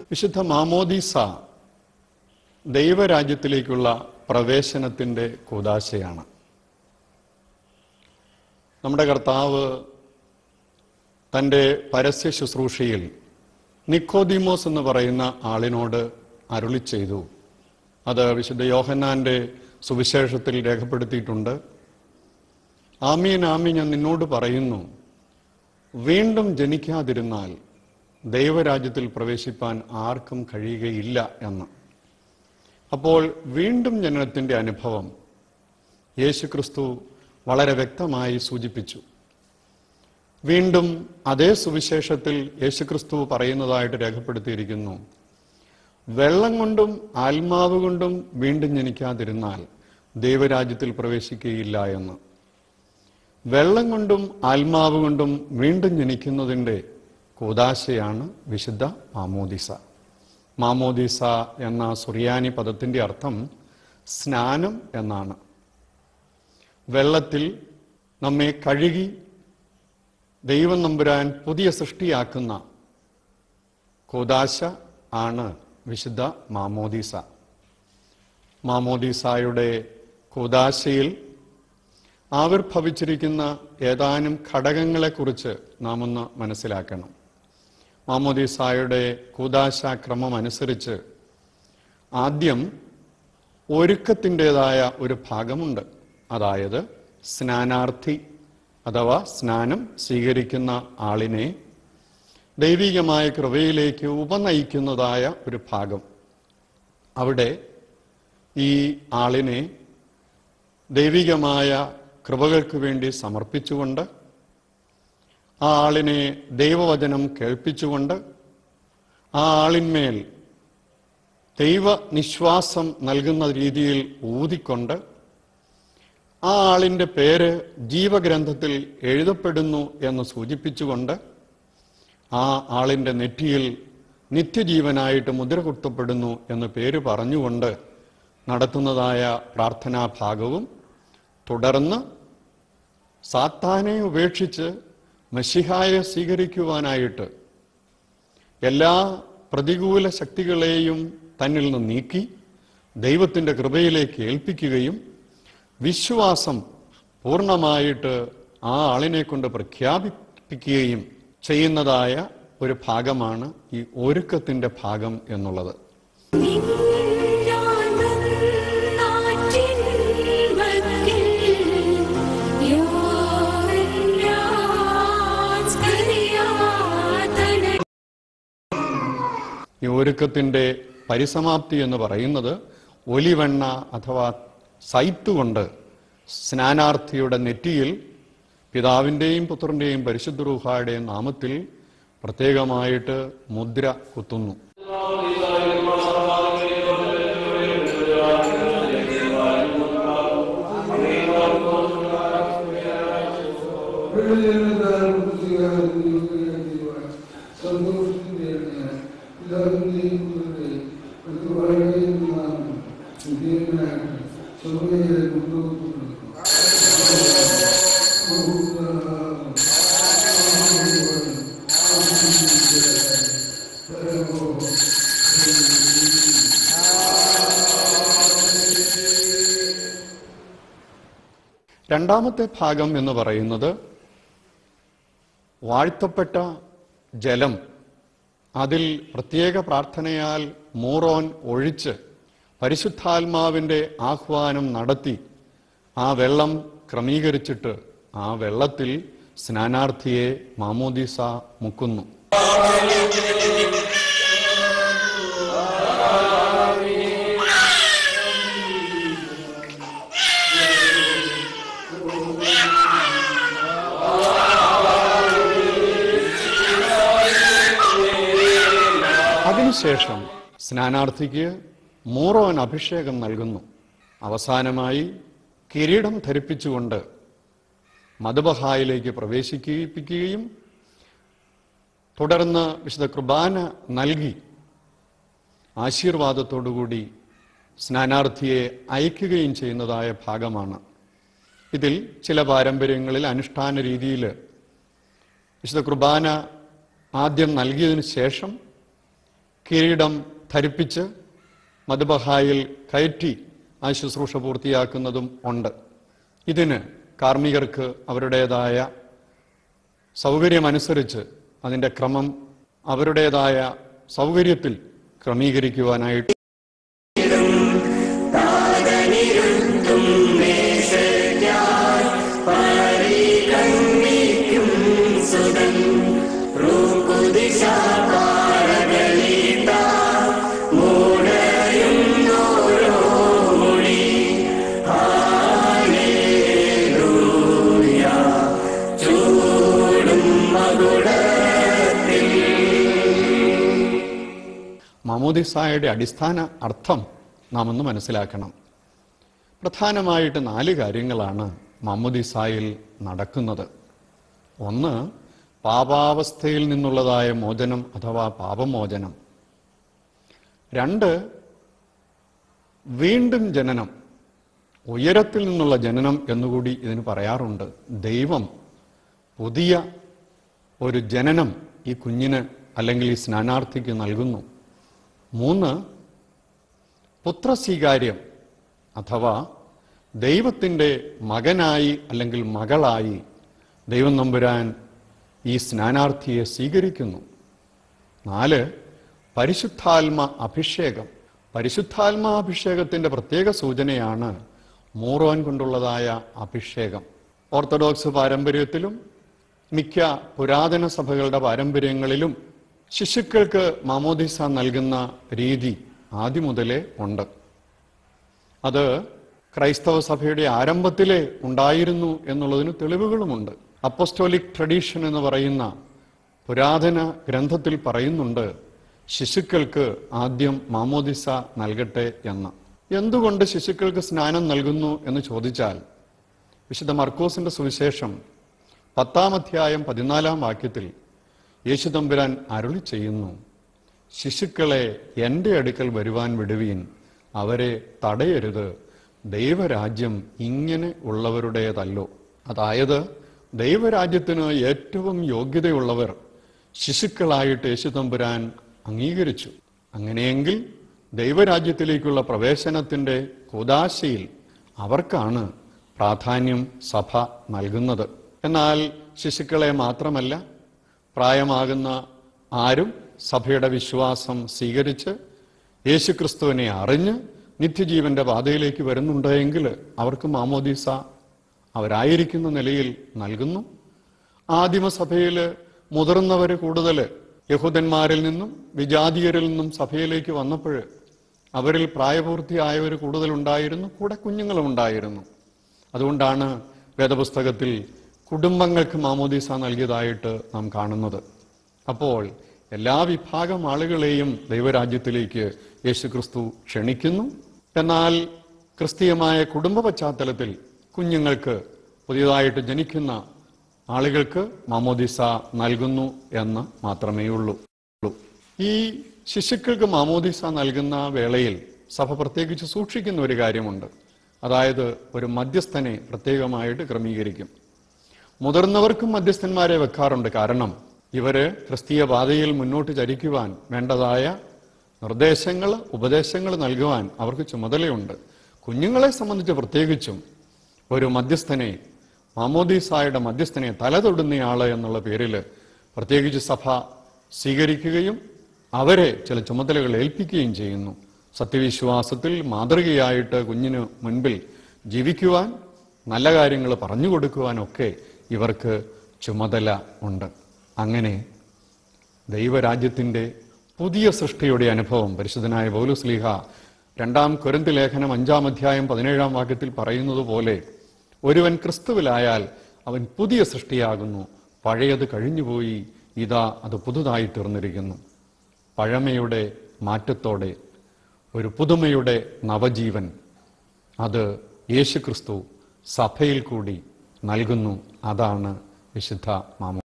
വിശുദ്ധ മാമോദീസ ദൈവരാജ്യത്തിലേക്കുള്ള പ്രവേശനത്തിൻ്റെ കൂതാശയാണ് നമ്മുടെ കർത്താവ് തൻ്റെ പരസ്യ ശുശ്രൂഷയിൽ നിക്കോദിമോസ് എന്ന് പറയുന്ന ആളിനോട് അരുളി ചെയ്തു അത് വിശുദ്ധ യോഹന്നാന്റെ സുവിശേഷത്തിൽ രേഖപ്പെടുത്തിയിട്ടുണ്ട് ആമീൻ ആമീൻ ഞാൻ നിന്നോട് പറയുന്നു വീണ്ടും ജനിക്കാതിരുന്നാൽ ദൈവരാജ്യത്തിൽ പ്രവേശിപ്പാൻ ആർക്കും കഴിയുകയില്ല എന്ന് അപ്പോൾ വീണ്ടും ജനനത്തിൻ്റെ അനുഭവം യേശുക്രിസ്തു വളരെ വ്യക്തമായി സൂചിപ്പിച്ചു വീണ്ടും അതേ സുവിശേഷത്തിൽ യേശുക്രിസ്തു പറയുന്നതായിട്ട് രേഖപ്പെടുത്തിയിരിക്കുന്നു വെള്ളം കൊണ്ടും ആത്മാവ് കൊണ്ടും വീണ്ടും ജനിക്കാതിരുന്നാൽ ദൈവരാജ്യത്തിൽ പ്രവേശിക്കുകയില്ല എന്ന് വെള്ളം കൊണ്ടും ആത്മാവ് കൊണ്ടും വീണ്ടും ജനിക്കുന്നതിൻ്റെ കൂതാശയാണ് വിശുദ്ധ മാമോദിസ മാമോദിസ എന്ന സുറിയാനി പദത്തിൻ്റെ അർത്ഥം സ്നാനം എന്നാണ് വെള്ളത്തിൽ നമ്മെ കഴുകി ദൈവം നമ്പുരാൻ പുതിയ സൃഷ്ടിയാക്കുന്ന കൂതാശ ആണ് വിശുദ്ധ മാമോദീസ മാമോദീസായുടെ കൂതാശയിൽ ആവിർഭവിച്ചിരിക്കുന്ന ഏതാനും ഘടകങ്ങളെക്കുറിച്ച് നാം ഒന്ന് മനസ്സിലാക്കണം മാമോദീസായുടെ കൂതാശ ക്രമം അനുസരിച്ച് ആദ്യം ഒരുക്കത്തിൻ്റെതായ ഒരു ഭാഗമുണ്ട് അതായത് സ്നാനാർത്ഥി അഥവാ സ്നാനം സ്വീകരിക്കുന്ന ആളിനെ ദൈവികമായ കൃപയിലേക്ക് ഉപനയിക്കുന്നതായ ഒരു ഭാഗം അവിടെ ഈ ആളിനെ ദൈവികമായ കൃപകൾക്ക് വേണ്ടി സമർപ്പിച്ചുകൊണ്ട് ആ ആളിനെ ദൈവവചനം കേൾപ്പിച്ചുകൊണ്ട് ആ ആളിന്മേൽ ദൈവ നിശ്വാസം നൽകുന്ന രീതിയിൽ ഊതിക്കൊണ്ട് ആ ആളിൻ്റെ പേര് ജീവഗ്രന്ഥത്തിൽ എഴുതപ്പെടുന്നു എന്ന് സൂചിപ്പിച്ചുകൊണ്ട് ആ ആളിൻ്റെ നെറ്റിയിൽ നിത്യജീവനായിട്ട് മുദ്ര കുത്തപ്പെടുന്നു എന്ന് പേര് പറഞ്ഞുകൊണ്ട് നടത്തുന്നതായ പ്രാർത്ഥനാ ഭാഗവും തുടർന്ന് സാത്താനെ ഉപേക്ഷിച്ച് മഷിഹായെ സ്വീകരിക്കുവാനായിട്ട് എല്ലാ പ്രതികൂല ശക്തികളെയും തന്നിൽ നിന്ന് നീക്കി ദൈവത്തിൻ്റെ കൃപയിലേക്ക് ഏൽപ്പിക്കുകയും വിശ്വാസം പൂർണ്ണമായിട്ട് ആ ആളിനെ കൊണ്ട് പ്രഖ്യാപിപ്പിക്കുകയും ചെയ്യുന്നതായ ഒരു ഭാഗമാണ് ഈ ഒരുക്കത്തിൻ്റെ ഭാഗം എന്നുള്ളത് ഈ ഒരുക്കത്തിൻ്റെ പരിസമാപ്തി എന്ന് പറയുന്നത് ഒലിവെണ്ണ അഥവാ സൈത്ത് കൊണ്ട് സ്നാനാർത്ഥിയുടെ നെറ്റിയിൽ പിതാവിൻ്റെയും പുത്രൻ്റെയും പരിശുദ്ധ റൂഹായുടെയും നാമത്തിൽ പ്രത്യേകമായിട്ട് മുദ്ര കുത്തുന്നു രണ്ടാമത്തെ ഭാഗം എന്ന് പറയുന്നത് വാഴ്ത്തപ്പെട്ട ജലം അതിൽ പ്രത്യേക പ്രാർത്ഥനയാൽ മൂറോൻ ഒഴിച്ച് പരിശുദ്ധാത്മാവിൻ്റെ ആഹ്വാനം നടത്തി ആ വെള്ളം ക്രമീകരിച്ചിട്ട് ആ വെള്ളത്തിൽ സ്നാനാർത്ഥിയെ മാമോദീസ മുക്കുന്നു അതിനുശേഷം സ്നാനാർത്ഥിക്ക് മൂറോൻ അഭിഷേകം നൽകുന്നു അവസാനമായി കിരീടം ധരിപ്പിച്ചുകൊണ്ട് മധുബഹായിലേക്ക് പ്രവേശിപ്പിക്കുകയും തുടർന്ന് വിശുദ്ധ കുർബാന നൽകി ആശീർവാദത്തോടുകൂടി സ്നാനാർത്ഥിയെ അയക്കുകയും ചെയ്യുന്നതായ ഭാഗമാണ് ഇതിൽ ചില പാരമ്പര്യങ്ങളിൽ അനുഷ്ഠാന രീതിയിൽ വിശുദ്ധ കുർബാന ആദ്യം നൽകിയതിനു ശേഷം കിരീടം ധരിപ്പിച്ച് മധുബഹായിൽ കയറ്റി ആ ശുശ്രൂഷ പൂർത്തിയാക്കുന്നതും ഉണ്ട് ഇതിന് കാർമ്മികർക്ക് അവരുടേതായ സൗകര്യമനുസരിച്ച് അതിൻ്റെ ക്രമം അവരുടേതായ സൗകര്യത്തിൽ ക്രമീകരിക്കുവാനായിട്ട് മാമോദിസായുടെ അടിസ്ഥാന അർത്ഥം നാം ഒന്ന് മനസ്സിലാക്കണം പ്രധാനമായിട്ട് നാല് കാര്യങ്ങളാണ് മാമോദിസായിൽ നടക്കുന്നത് ഒന്ന് പാപാവസ്ഥയിൽ നിന്നുള്ളതായ മോചനം അഥവാ പാപമോചനം രണ്ട് വീണ്ടും ജനനം ഉയരത്തിൽ നിന്നുള്ള ജനനം എന്നുകൂടി ഇതിന് പറയാറുണ്ട് ദൈവം പുതിയ ഒരു ജനനം ഈ കുഞ്ഞിന് അല്ലെങ്കിൽ ഈ സ്നാനാർത്ഥിക്ക് നൽകുന്നു മൂന്ന് പുത്രസ്വീകാര്യം അഥവാ ദൈവത്തിൻ്റെ മകനായി അല്ലെങ്കിൽ മകളായി ദൈവം നമ്പുരാൻ ഈ സ്നാനാർത്ഥിയെ സ്വീകരിക്കുന്നു നാല് പരിശുദ്ധാത്മ അഭിഷേകം പരിശുദ്ധാത്മാഭിഷേകത്തിൻ്റെ പ്രത്യേക സൂചനയാണ് മൂറോൻ കൊണ്ടുള്ളതായ അഭിഷേകം ഓർത്തഡോക്സ് പാരമ്പര്യത്തിലും മിക്ക പുരാതന സഭകളുടെ പാരമ്പര്യങ്ങളിലും ശിശുക്കൾക്ക് മാമോദിസ നൽകുന്ന രീതി ആദ്യം മുതലേ ഉണ്ട് അത് ക്രൈസ്തവ സഭയുടെ ആരംഭത്തിലേ ഉണ്ടായിരുന്നു എന്നുള്ളതിന് തെളിവുകളുമുണ്ട് അപ്പസ്റ്റോലിക് ട്രഡീഷൻ എന്ന് പറയുന്ന പുരാതന ഗ്രന്ഥത്തിൽ പറയുന്നുണ്ട് ശിശുക്കൾക്ക് ആദ്യം മാമോദിസ നൽകട്ടെ എന്ന് എന്തുകൊണ്ട് ശിശുക്കൾക്ക് സ്നാനം നൽകുന്നു എന്ന് ചോദിച്ചാൽ വിശുദ്ധ മർക്കോസിന്റെ സുവിശേഷം പത്താം അധ്യായം പതിനാലാം വാക്യത്തിൽ യേശുതമ്പുരാൻ അരുളി ചെയ്യുന്നു ശിശുക്കളെ എൻ്റെ അടുക്കൽ വരുവാൻ വിടുവീൻ അവരെ തടയരുത് ദൈവരാജ്യം ഇങ്ങനെ ഉള്ളവരുടേതല്ലോ അതായത് ദൈവരാജ്യത്തിന് ഏറ്റവും യോഗ്യതയുള്ളവർ ശിശുക്കളായിട്ട് യേശുതമ്പുരാൻ അംഗീകരിച്ചു അങ്ങനെയെങ്കിൽ ദൈവരാജ്യത്തിലേക്കുള്ള പ്രവേശനത്തിൻ്റെ കൂതാശയിൽ അവർക്കാണ് പ്രാധാന്യം സഭ നൽകുന്നത് എന്നാൽ ശിശുക്കളെ മാത്രമല്ല പ്രായമാകുന്ന ആരും സഭയുടെ വിശ്വാസം സ്വീകരിച്ച് യേശുക്രിസ്തുവിനെ അറിഞ്ഞ് നിത്യജീവന്റെ പാതയിലേക്ക് വരുന്നുണ്ടെങ്കിൽ അവർക്ക് മാമോദീസ അവരായിരിക്കുന്ന നിലയിൽ നൽകുന്നു ആദിമസഭയിൽ മുതിർന്നവർ കൂടുതൽ യഹൂദന്മാരിൽ നിന്നും വിജാതീയരിൽ നിന്നും സഭയിലേക്ക് വന്നപ്പോൾ അവരിൽ പ്രായപൂർത്തിയായവർ കൂടുതലുണ്ടായിരുന്നു കൂടെ കുഞ്ഞുങ്ങളും ഉണ്ടായിരുന്നു അതുകൊണ്ടാണ് വേദപുസ്തകത്തിൽ കുടുംബങ്ങൾക്ക് മാമോദീസ നൽകിയതായിട്ട് നാം കാണുന്നത് അപ്പോൾ എല്ലാ വിഭാഗം ആളുകളെയും ദൈവരാജ്യത്തിലേക്ക് യേശുക്രിസ്തു ക്ഷണിക്കുന്നു എന്നാൽ ക്രിസ്തീയമായ കുടുംബ പശ്ചാത്തലത്തിൽ കുഞ്ഞുങ്ങൾക്ക് പുതിയതായിട്ട് ജനിക്കുന്ന ആളുകൾക്ക് മാമോദിസ നൽകുന്നു എന്ന് മാത്രമേ ഉള്ളൂ ഈ ശിശുക്കൾക്ക് മാമോദിസ നൽകുന്ന വേളയിൽ സഭ പ്രത്യേകിച്ച് സൂക്ഷിക്കുന്ന ഒരു കാര്യമുണ്ട് അതായത് ഒരു മധ്യസ്ഥനെ പ്രത്യേകമായിട്ട് ക്രമീകരിക്കും മുതിർന്നവർക്കും മധ്യസ്ഥന്മാരെ വെക്കാറുണ്ട് കാരണം ഇവര് ക്രിസ്തീയ പാതയിൽ മുന്നോട്ട് ചരിക്കുവാൻ വേണ്ടതായ നിർദ്ദേശങ്ങൾ ഉപദേശങ്ങൾ നൽകുവാൻ അവർക്ക് ചുമതലയുണ്ട് കുഞ്ഞുങ്ങളെ സംബന്ധിച്ച് പ്രത്യേകിച്ചും ഒരു മധ്യസ്ഥനെ മാമോദീസായുടെ മധ്യസ്ഥനെ തലതൊടുന്നയാള് എന്നുള്ള പേരിൽ പ്രത്യേകിച്ച് സഭ സ്വീകരിക്കുകയും അവരെ ചില ചുമതലകൾ ഏൽപ്പിക്കുകയും ചെയ്യുന്നു സത്യവിശ്വാസത്തിൽ മാതൃകയായിട്ട് കുഞ്ഞിന് മുൻപിൽ ജീവിക്കുവാൻ നല്ല കാര്യങ്ങൾ പറഞ്ഞു കൊടുക്കുവാനൊക്കെ ഇവർക്ക് ചുമതല ഉണ്ട് അങ്ങനെ ദൈവരാജ്യത്തിൻ്റെ പുതിയ സൃഷ്ടിയുടെ അനുഭവം പരിശുദ്ധനായ പൗലുസ്ലീഹ രണ്ടാം കൊരിന്ത് ലേഖനം അഞ്ചാം അധ്യായം പതിനേഴാം വാക്യത്തിൽ പറയുന്നത് പോലെ ഒരുവൻ ക്രിസ്തുവിലായാൽ അവൻ പുതിയ സൃഷ്ടിയാകുന്നു പഴയത് കഴിഞ്ഞുപോയി ഇതാ അത് പുതുതായി തീർന്നിരിക്കുന്നു പഴമയുടെ മാറ്റത്തോടെ ഒരു പുതുമയുടെ നവജീവൻ അത് യേശുക്രിസ്തു സഭയിൽ കൂടി നൽകുന്നു അതാണ് വിശുദ്ധ മാമോ